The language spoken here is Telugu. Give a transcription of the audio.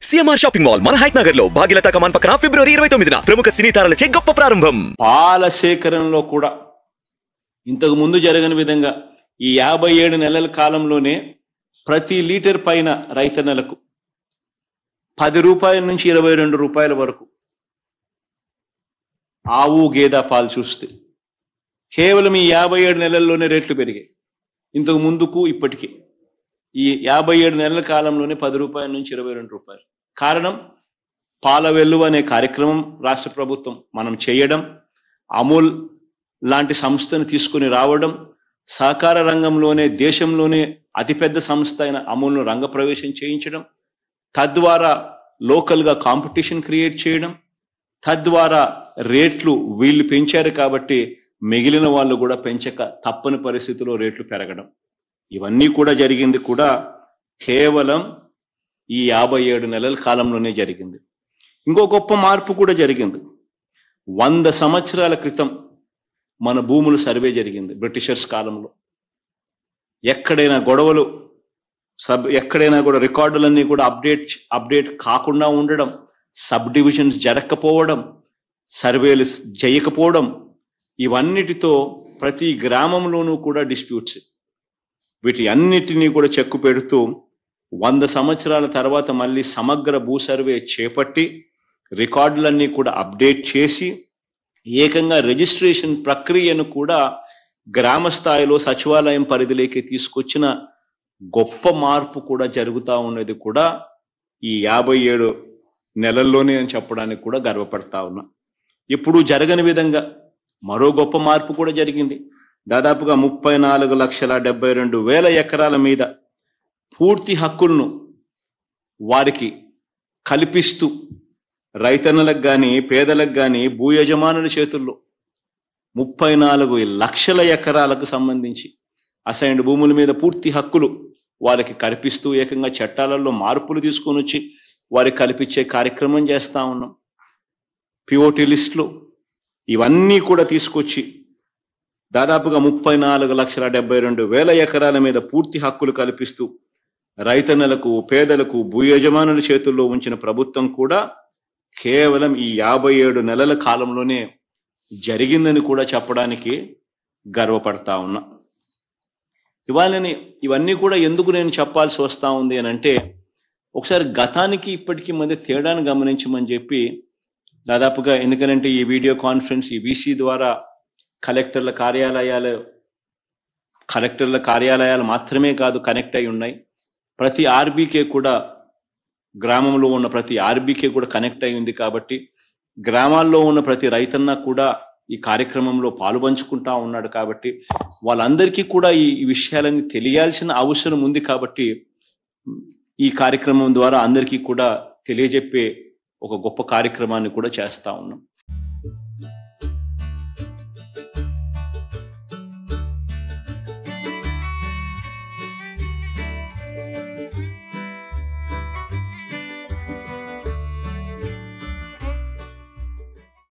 సిఎంఆర్ షాపింగ్ మాల్ మన హైట్ నగర్ లో భాగ్యలత కమాన్ పక్కన ఫిబ్రవరి ఇరవై తొమ్మిదిన ప్రముఖ సినీ తారలచే గొప్ప ప్రారంభం పాల సేకరణలో కూడా ఇంతకు ముందు జరగని విధంగా ఈ యాభై ఏడు నెలల కాలంలోనే ప్రతి లీటర్ పైన రైతన్నలకు పది రూపాయల నుంచి ఇరవై రెండు రూపాయల వరకు ఆవు గేదె పాలు చూస్తే కేవలం ఈ యాభై ఏడు నెలల్లోనే రేట్లు పెరిగాయి ఇంతకు ముందుకు ఇప్పటికీ ఈ యాభై ఏడు నెలల కాలంలోనే పది రూపాయల నుంచి ఇరవై రెండు రూపాయలు కారణం పాల వెల్లువ అనే కార్యక్రమం రాష్ట్ర ప్రభుత్వం మనం చేయడం అమూల్ లాంటి సంస్థను తీసుకుని రావడం సహకార రంగంలోనే దేశంలోనే అతిపెద్ద సంస్థ అయిన అమూల్ను రంగప్రవేశం చేయించడం తద్వారా లోకల్గా కాంపిటీషన్ క్రియేట్ చేయడం తద్వారా రేట్లు వీళ్ళు పెంచారు కాబట్టి మిగిలిన వాళ్ళు కూడా పెంచక తప్పని పరిస్థితిలో రేట్లు పెరగడం ఇవన్నీ కూడా జరిగింది కూడా కేవలం ఈ యాభై ఏడు నెలల కాలంలోనే జరిగింది ఇంకో గొప్ప మార్పు కూడా జరిగింది వంద సంవత్సరాల క్రితం మన భూములు సర్వే జరిగింది బ్రిటిషర్స్ కాలంలో ఎక్కడైనా గొడవలు సబ్ ఎక్కడైనా కూడా రికార్డులన్నీ కూడా అప్డేట్ అప్డేట్ కాకుండా ఉండడం సబ్ డివిజన్స్ జరగకపోవడం సర్వేలు చేయకపోవడం ఇవన్నిటితో ప్రతి గ్రామంలోనూ కూడా డిస్ప్యూట్స్ వీటి అన్నిటినీ కూడా చెక్కు పెడుతూ వంద సంవత్సరాల తర్వాత మళ్ళీ సమగ్ర భూ సర్వే చేపట్టి రికార్డులన్నీ కూడా అప్డేట్ చేసి ఏకంగా రిజిస్ట్రేషన్ ప్రక్రియను కూడా గ్రామ స్థాయిలో సచివాలయం పరిధిలోకి తీసుకొచ్చిన గొప్ప మార్పు కూడా జరుగుతూ ఉన్నది కూడా ఈ యాభై ఏడు నెలల్లోనే అని చెప్పడానికి కూడా గర్వపడతా ఉన్నా ఇప్పుడు జరగని విధంగా మరో గొప్ప మార్పు కూడా జరిగింది దాదాపుగా ముప్పై నాలుగు లక్షల డెబ్బై రెండు వేల ఎకరాల మీద పూర్తి హక్కులను వారికి కల్పిస్తూ రైతన్నలకు కానీ పేదలకు కానీ భూ యజమానుల చేతుల్లో ముప్పై నాలుగు లక్షల ఎకరాలకు సంబంధించి అసైన్డ్ భూముల మీద పూర్తి హక్కులు వారికి కల్పిస్తూ ఏకంగా చట్టాలలో మార్పులు తీసుకొని వచ్చి వారికి కల్పించే కార్యక్రమం చేస్తా ఉన్నాం పిఓటి లిస్టులు ఇవన్నీ కూడా తీసుకొచ్చి దాదాపుగా ముప్పై నాలుగు లక్షల డెబ్బై రెండు వేల ఎకరాల మీద పూర్తి హక్కులు కల్పిస్తూ రైతన్నలకు పేదలకు భూ యజమానుల చేతుల్లో ఉంచిన ప్రభుత్వం కూడా కేవలం ఈ యాభై ఏడు నెలల కాలంలోనే జరిగిందని కూడా చెప్పడానికి గర్వపడతా ఉన్నా ఇవాళని ఇవన్నీ కూడా ఎందుకు నేను చెప్పాల్సి వస్తా ఉంది అని అంటే ఒకసారి గతానికి ఇప్పటికీ మధ్య తేడాను గమనించమని చెప్పి దాదాపుగా ఎందుకనంటే ఈ వీడియో కాన్ఫరెన్స్ ఈ వీసీ ద్వారా కలెక్టర్ల కార్యాలయాలు కలెక్టర్ల కార్యాలయాలు మాత్రమే కాదు కనెక్ట్ అయి ఉన్నాయి ప్రతి ఆర్బీకే కూడా గ్రామంలో ఉన్న ప్రతి ఆర్బీకే కూడా కనెక్ట్ అయి ఉంది కాబట్టి గ్రామాల్లో ఉన్న ప్రతి రైతన్న కూడా ఈ కార్యక్రమంలో పాలుపంచుకుంటా ఉన్నాడు కాబట్టి వాళ్ళందరికీ కూడా ఈ ఈ విషయాలన్నీ తెలియాల్సిన అవసరం ఉంది కాబట్టి ఈ కార్యక్రమం ద్వారా అందరికీ కూడా తెలియజెప్పే ఒక గొప్ప కార్యక్రమాన్ని కూడా చేస్తా ఉన్నాం